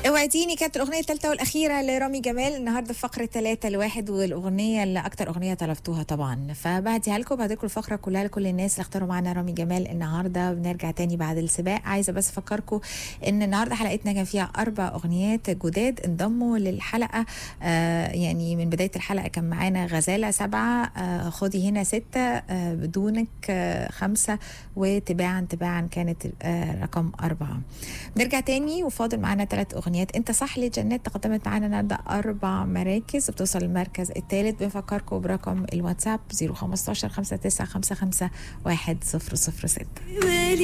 اوعديني كانت الاغنيه الثالثه والاخيره لرامي جمال النهارده في فقره ثلاثة لواحد والاغنيه اللي اكتر اغنيه طلبتوها طبعا فبعديها لكم بعد لكم الفقره كلها لكل الناس اللي اختاروا معانا رامي جمال النهارده بنرجع تاني بعد السباق عايزه بس افكركم ان النهارده حلقتنا كان فيها اربع اغنيات جداد انضموا للحلقه آه يعني من بدايه الحلقه كان معانا غزاله سبعه آه خدي هنا سته آه بدونك آه خمسه وتباعا تباعا كانت آه رقم اربعه نرجع تاني وفاضل معانا ثلاث اغنيات انت صح لي جنات تقدمت معانا النهارده اربع مراكز وبتوصل المركز الثالث بنفكركم برقم الواتساب 015 5955 100 6